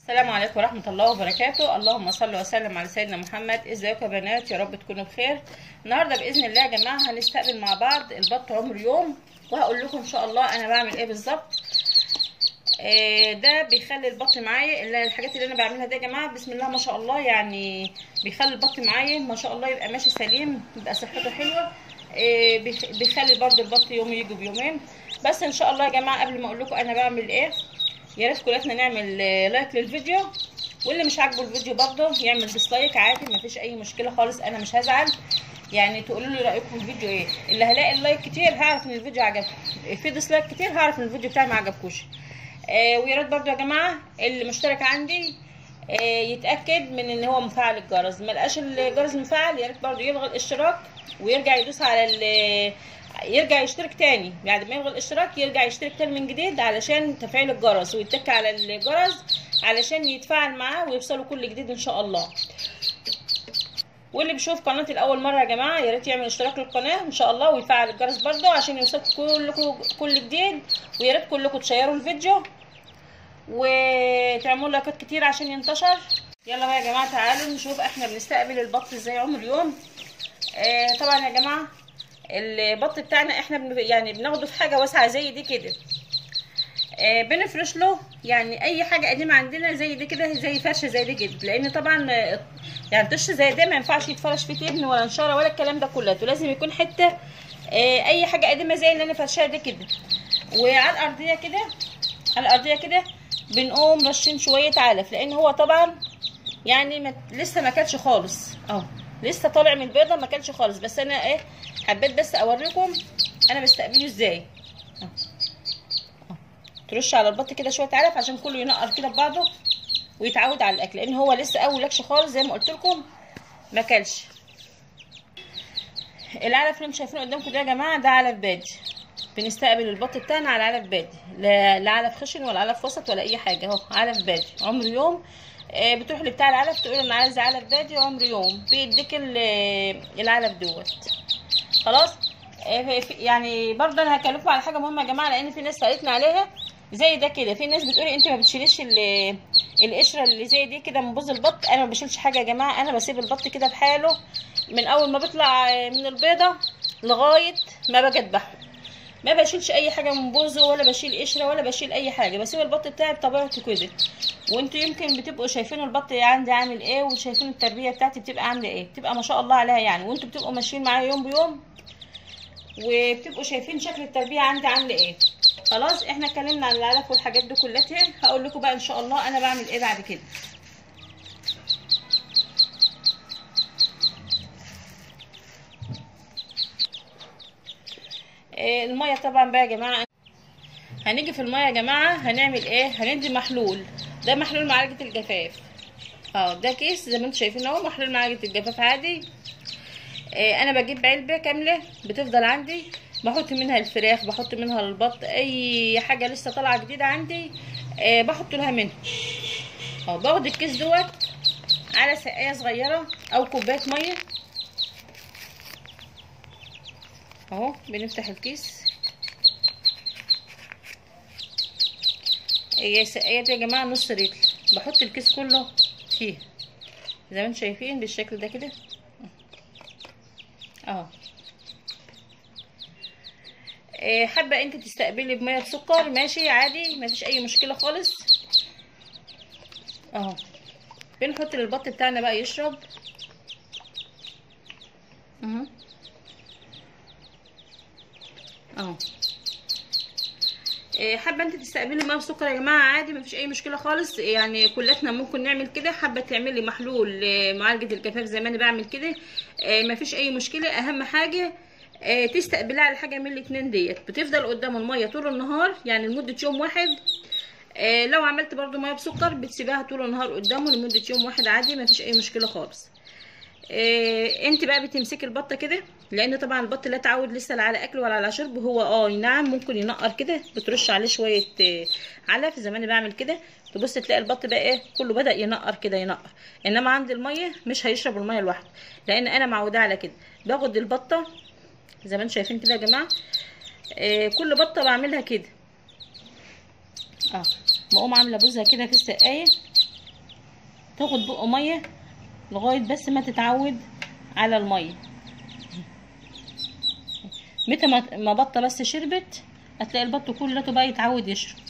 السلام عليكم ورحمة الله وبركاته اللهم صل وسلم على سيدنا محمد ازيكم يا بنات يا رب تكونوا بخير النهارده باذن الله يا جماعه هنستقبل مع بعض البط عمر يوم وهقول لكم ان شاء الله انا بعمل ايه بالظبط آه ده بيخلي البط معايا اللي الحاجات اللي انا بعملها دي يا جماعه بسم الله ما شاء الله يعني بيخلي البط معايا ما شاء الله يبقى ماشي سليم يبقى صحته حلوه آه بيخ- بيخلي برضو البط يوم يجي بيومين بس ان شاء الله يا جماعه قبل ما اقول لكم انا بعمل ايه يا ريت كلنا نعمل آه، لايك للفيديو واللي مش عاجبه الفيديو برضه يعمل ديسلايك عادي مفيش اي مشكله خالص انا مش هزعل يعني تقولوا لي رايكم في الفيديو ايه اللي هلاقي اللايك كتير هعرف ان الفيديو عجبكم في ديسلايك كتير هعرف ان الفيديو بتاعي ما عجبكوش آه ويا ريت برضه يا جماعه اللي مشترك عندي آه يتاكد من ان هو مفعل الجرس ما لقاش الجرس مفعل يا ريت برضه يلغي الاشتراك ويرجع يدوس على ال يرجع يشترك تاني بعد ما يلغي الاشتراك يرجع يشترك تاني من جديد علشان تفعيل الجرس ويتك على الجرس علشان يتفاعل معاه ويوصلوا كل جديد ان شاء الله واللي بيشوف قناتي لاول مره يا جماعه يا ريت يعمل اشتراك للقناه ان شاء الله ويفعل الجرس برده عشان يوصلكم كلكم كل جديد ويا ريت كلكم تشيروا الفيديو وتعملوا لايكات كتير عشان ينتشر يلا بقى يا جماعه تعالوا نشوف احنا بنستقبل البط ازاي عمر يوم آه طبعا يا جماعه البط بتاعنا احنا بن يعني بناخده في حاجه واسعه زي دي كده آه بنفرش له يعني اي حاجه قديمه عندنا زي دي كده زي فرشه زي دي كده لان طبعا آه، يعني طش زي ده ما ينفعش يتفرش فيه تبن ولا نشاره ولا الكلام ده كله لازم يكون حته آه اي حاجه قديمه زي اللي انا فرشاها دي كده وعلى الارضيه كده على الارضيه كده بنقوم رشين شويه علف لان هو طبعا يعني ما لسه ما كلش خالص اهو لسه طالع من البيضه ما كلش خالص بس انا ايه حبيت بس اوريكم انا بستقبله ازاي اهو اهو. ترش على البط كده شويه علف عشان كله ينقر كده ببعضه ويتعود على الاكل لان هو لسه اول لكش خالص زي ما قلت لكم ما كلش العلف اللي انتم شايفينه قدامكم ده يا جماعه ده علف بادي بنستقبل البط بتاعنا على علف بادي لا لا علف خشن ولا علف وسط ولا اي حاجه اهو علف بادي عمر يوم آه، بتروح لبتاع العلف تقول انا عايزه علف بادي عمر يوم بيديك ال- العلف دوت خلاص آه، في- يعني برضه انا هكلمكم على حاجه مهمه يا جماعه لان في ناس سالتني عليها زي ده كده في ناس بتقولي انت ما بتشيليش ال- القشره اللي زي دي كده من بوز البط انا ما بشيلش حاجه يا جماعه انا بسيب البط كده بحاله من اول ما بيطلع آه، من البيضه لغايه ما باجي اذبحه ما بشيلش اي حاجه من بوزه ولا بشيل قشره ولا بشيل اي حاجه بسيب البط بتاعي بطبيعته كده وانتوا يمكن بتبقوا شايفين البط عندي عامل ايه وشايفين التربيه بتاعتي بتبقى عامله ايه بتبقى ما شاء الله عليها يعني وانتوا بتبقوا ماشيين معايا يوم بيوم وبتبقوا شايفين شكل التربيه عندي عامله ايه خلاص احنا اتكلمنا عن العلف والحاجات دي كلها هقول لكم بقى ان شاء الله انا بعمل ايه بعد كده إيه الميه طبعا بقى يا جماعه هنيجي في الميه يا جماعه هنعمل ايه هندي محلول ده محلول معالجه الجفاف اه ده كيس زي ما انتم شايفين اهو محلول معالجه الجفاف عادي إيه انا بجيب علبه كامله بتفضل عندي بحط منها الفراخ بحط منها البط اي حاجه لسه طالعه جديده عندي إيه بحط لها منها اه باخد الكيس دوت على سقايه صغيره او كوبايه ميه اهو بنفتح الكيس هي سقايه دي يا جماعه نص رجل بحط الكيس كله فيه زي ما انتم شايفين بالشكل ده كده اهو إيه، حابه انت تستقبلي بميه بسكر ماشي عادي مفيش اي مشكله خالص اهو بنحط للبط بتاعنا بقى يشرب اهو اهو إيه، حابه انت تستقبلي ميه بسكر يا جماعه عادي مفيش اي مشكله خالص يعني كلاتنا ممكن نعمل كده حابه تعملي محلول آه، معالجه الجفاف زي ما انا بعمل كده آه، مفيش اي مشكله اهم حاجه آه، تستقبليها على حاجه من الاتنين ديت بتفضل قدام الميه طول النهار يعني لمده يوم واحد آه، لو عملت برضو ميه بسكر بتسيبها طول النهار قدامه لمده يوم واحد عادي مفيش اي مشكله خالص إيه انت بقى بتمسكي البطه كده لان طبعا البط لا تعود لسه لا على اكل ولا على شرب هو اه نعم ممكن ينقر كده بترش عليه شويه إيه علف زي ما انا بعمل كده تبص تلاقي البط بقى ايه كله بدا ينقر كده ينقر انما عند الميه مش هيشرب الميه لوحده لان انا معوده على كده باخد البطه زي ما انتم شايفين كده يا جماعه إيه كل بطه بعملها كده اه بقوم عامله بوزها كده في السقايه تاخد بق ميه لغايه بس ما تتعود على الميه متى ما ما بطه بس شربت هتلاقي البط كله بقى يتعود يشرب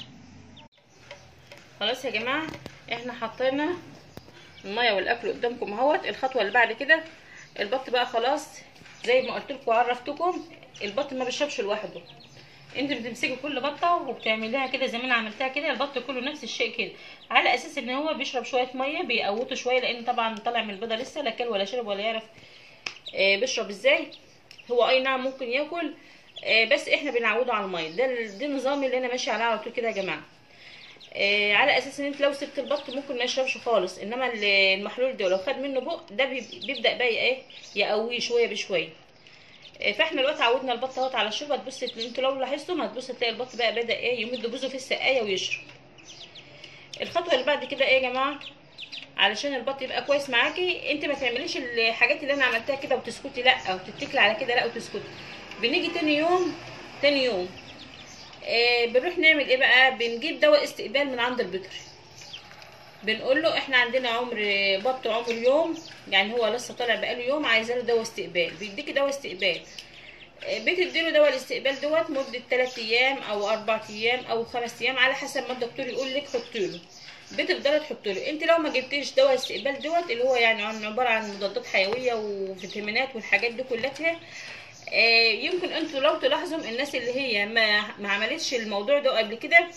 خلاص يا جماعه احنا حطينا الميه والاكل قدامكم اهوت الخطوه اللي بعد كده البط بقى خلاص زي ما قلت لكم وعرفتكم البط ما بيشربش لوحده انت بتمسكي كل بطه وبتعمليها كده زي ما انا عملتها كده البط كله نفس الشيء كده على اساس ان هو بيشرب شويه ميه بيقوته شويه لان طبعا طالع من البيضه لسه لا كل ولا شرب ولا يعرف آه بيشرب ازاي هو اي نعم ممكن ياكل آه بس احنا بنعوده على الميه ده ده النظام اللي انا ماشيه عليه على طول كده يا جماعه آه على اساس ان انت لو سبت البط ممكن ما يشربش خالص انما المحلول ده لو خد منه بق ده بيبدا بقى ايه يقويه شويه بشويه فاحنا دلوقتي عودنا البط اهوت على الشرب هتبص انتوا لو لاحظتم هتبص تلاقي البط بقى بدا ايه يمد بوزه في السقايه ويشرب الخطوه اللي بعد كده ايه يا جماعه علشان البط يبقى كويس معاكي انت ما تعمليش الحاجات اللي انا عملتها كده وتسكتي لا او تتكلي على كده لا وتسكتي بنيجي تاني يوم تاني يوم آه بنروح نعمل ايه بقى بنجيب دواء استقبال من عند البيطري بنقول له احنا عندنا عمر بط عمر يوم يعني هو لسه طالع بقاله يوم عايزه له دواء استقبال بيديكي دواء استقبال بتديله دواء الاستقبال دوت مده 3 ايام او 4 ايام او 5 ايام على حسب ما الدكتور يقول لك حطي له بتفضلي تحطي له انت لو ما جبتيش دواء الاستقبال دوت اللي هو يعني عباره عن مضادات حيويه وفيتامينات والحاجات دي كلها آه يمكن انتوا لو تلاحظوا الناس اللي هي ما ما عملتش الموضوع ده قبل كده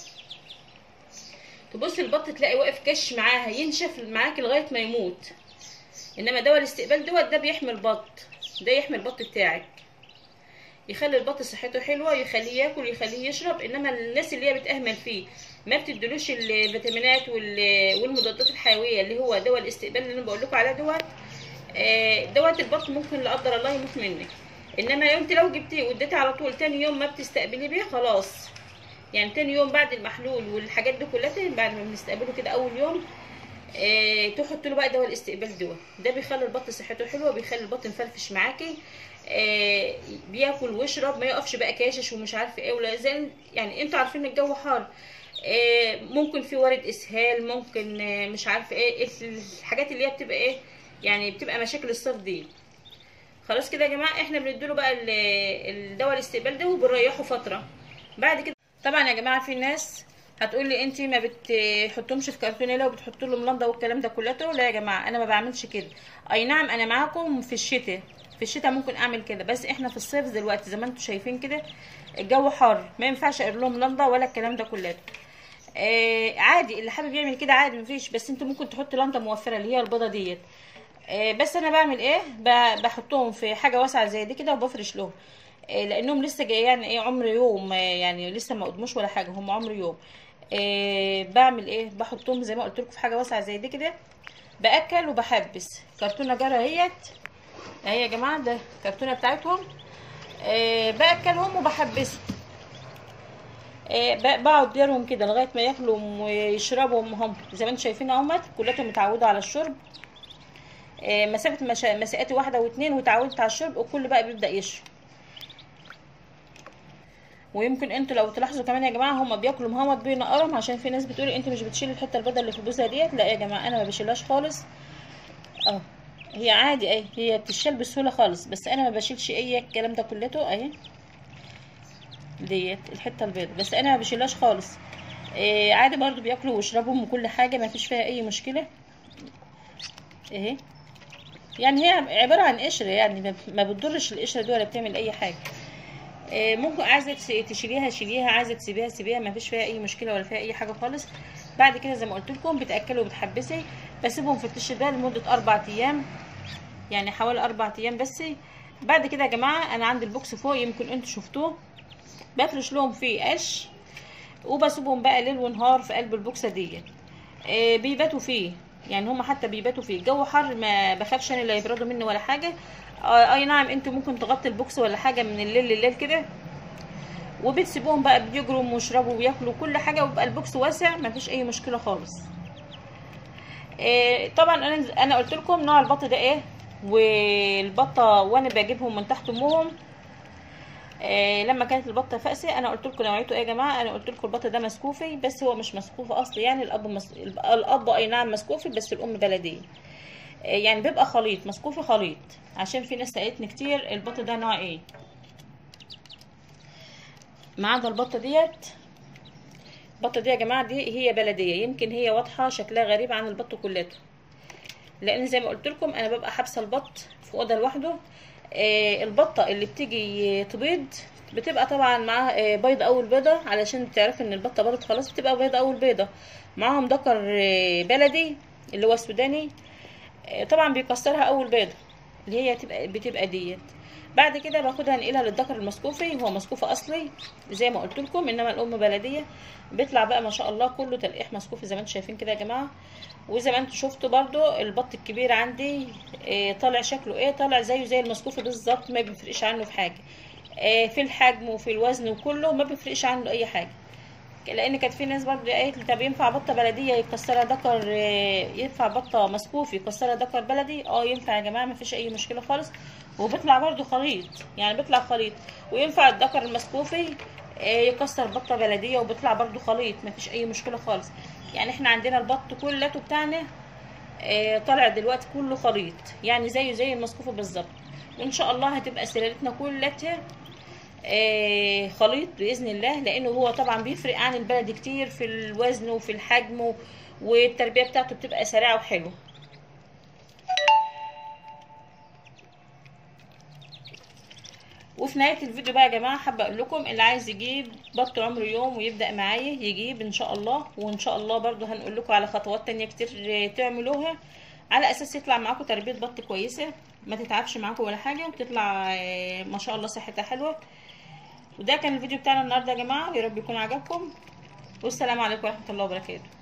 تبص البط تلاقي واقف كش معاها ينشف معاك لغايه ما يموت انما دواء الاستقبال دوت ده بيحمي البط ده يحمي البط بتاعك يخلي البط صحته حلوه يخليه ياكل يخليه يشرب انما الناس اللي هي بتهمل فيه ما بتدلوش الفيتامينات والمضادات الحيويه اللي هو دواء الاستقبال اللي انا بقول لكم عليه دوت دوت البط ممكن لا قدر الله يموت منك انما انت لو جبتيه واديتيه على طول تاني يوم ما بتستقبلي بيه خلاص يعني تاني يوم بعد المحلول والحاجات دي كلها بعد ما بنستقبله كده اول يوم اه تحط له بقى دواء الاستقبال دواء ده بيخلي البط صحته حلوه بيخلي البط مفرفش معاكي اه بياكل ويشرب ما يقفش بقى كاشش ومش عارفه ايه ولا زي يعني انتوا عارفين الجو حار اه ممكن في ورد اسهال ممكن مش عارفه ايه الحاجات اللي هي بتبقى ايه يعني بتبقى مشاكل الصيف دي خلاص كده يا جماعه احنا بنديله بقى الدواء الاستقبال ده وبنريحه فتره بعد كده طبعا يا جماعه في ناس هتقول لي انت ما بتحطهمش في كرتونه وبتحط له ملنده والكلام ده كله لا يا جماعه انا ما بعملش كده اي نعم انا معاكم في الشتاء في الشتاء ممكن اعمل كده بس احنا في الصيف دلوقتي زي ما انتم شايفين كده الجو حار ما ينفعش اقول لهم لنده ولا الكلام ده كله آه عادي اللي حابب يعمل كده عادي مفيش بس انتوا ممكن تحطوا لنده موفره اللي هي البيضه ديت آه بس انا بعمل ايه بحطهم في حاجه واسعه زي دي كده وبفرش لهم لانهم لسه جاي يعني ايه عمر يوم يعني لسه ما قدموش ولا حاجه هم عمر يوم إيه بعمل ايه بحطهم زي ما قلت لكم في حاجه واسعه زي دي كده باكل وبحبس كرتونه جاره اهيت اهي يا جماعه ده الكرتونه بتاعتهم إيه باكلهم وبحبسهم إيه بقعد ديرهم كده لغايه ما ياكلوا ويشربوا هم زي ما انتم شايفين اهمت كلاتهم متعوده على الشرب إيه مسافه مساقاتي واحده واتنين وتعودت على الشرب والكل بقى بيبدا يشرب ويمكن انتوا لو تلاحظوا كمان يا جماعه هما بياكلوا مهمط بينقرهم عشان في ناس بتقول انت مش بتشيل الحته البيضاء اللي في البوزه ديت لا يا جماعه انا ما بشيلهاش خالص اه هي عادي اهي هي بتشيل بسهوله خالص بس انا ما بشيلش اي الكلام ده كلته اهي ديت الحته البيضاء بس انا ما بشيلهاش خالص آه عادي برضو بياكلوا ويشربوا وكل حاجه ما فيش فيها اي مشكله اهي يعني هي عباره عن قشر يعني ما بتضرش القشره دي ولا بتعمل اي حاجه ممكن عايزه تشيليها شيليها عايزه تسيبيها سيبيها ما فيش فيها اي مشكله ولا فيها اي حاجه خالص بعد كده زي ما قلت لكم بتاكلوا وبتحبسي بسيبهم في التش ده لمده اربع ايام يعني حوالي اربع ايام بس بعد كده يا جماعه انا عندي البوكس فوق يمكن انتوا شفتوه بفرش لهم فيه قش وبسيبهم بقى ليل ونهار في قلب البوكسه ديت آه بيباتوا فيه يعني هم حتى بيباتوا فيه الجو حر ما بخافش انا لا يبردوا مني ولا حاجه آه اي نعم انتوا ممكن تغطي البوكس ولا حاجه من الليل لليل كده وبتسيبوهم بقى بيجروا ويشربوا وياكلوا كل حاجه ويبقى البوكس واسع مفيش اي مشكله خالص إيه طبعا انا انا قلت لكم نوع البط ده ايه والبطه وانا بجيبهم من تحت امهم آه لما كانت البطه فأسة انا قلت لكم نوعيته ايه يا جماعه انا قلت لكم البط ده مسكوفي بس هو مش مسكوفي اصلي يعني الاب مس... الاب اي نعم مسكوفي بس الام بلديه آه يعني بيبقى خليط مسكوفي خليط عشان في ناس سالتني كتير البط ده نوع ايه ما عدا البطه ديت البطه دي يا جماعه دي هي بلديه يمكن هي واضحه شكلها غريب عن البط كلته لان زي ما قلت لكم انا ببقى حابسه البط في اوضه لوحده آه البطه اللي بتيجي تبيض بتبقى طبعا معاها آه بيضه اول بيضه علشان تعرف ان البطه بيضت خلاص بتبقى بيضه اول بيضه معاهم ذكر آه بلدي اللي هو السوداني طبعا بيكسرها اول بيضه اللي هي تبقى بتبقى ديت بعد كده باخدها انقلها للذكر المسكوفي هو مسكوف اصلي زي ما قلت لكم انما الام بلديه بيطلع بقى ما شاء الله كله تلقيح مسكوفي زي ما انتم شايفين كده يا جماعه وزي ما انتم شفتوا برضو البط الكبير عندي اه طالع شكله ايه طالع زيه زي المسكوفي بالظبط ما بيفرقش عنه في حاجه اه في الحجم وفي الوزن وكله ما بيفرقش عنه اي حاجه لان كانت في ناس برضه قالت لي طب ينفع بطه بلديه يكسرها ذكر ينفع بطه مسكوف يكسرها ذكر بلدي اه ينفع يا جماعه ما فيش اي مشكله خالص وبيطلع برضه خليط يعني بيطلع خليط وينفع الذكر المسكوفي يكسر بطه بلديه وبيطلع برضه خليط ما فيش اي مشكله خالص يعني احنا عندنا البط كلته بتاعنا طالع دلوقتي كله خليط يعني زيه زي المسكوفه بالظبط وان شاء الله هتبقى سلالتنا كلها آه خليط باذن الله لانه هو طبعا بيفرق عن البلدي كتير في الوزن وفي الحجم والتربيه بتاعته بتبقى سريعه وحلوه وفي نهايه الفيديو بقى يا جماعه حابه اقول لكم اللي عايز يجيب بط عمر يوم ويبدا معايا يجيب ان شاء الله وان شاء الله برضو هنقول لكم على خطوات تانية كتير تعملوها على اساس يطلع معاكم تربيه بط كويسه ما تتعبش معاكم ولا حاجه وتطلع ما شاء الله صحتها حلوه وده كان الفيديو بتاعنا النهارده يا جماعه يا رب يكون عجبكم والسلام عليكم ورحمه الله وبركاته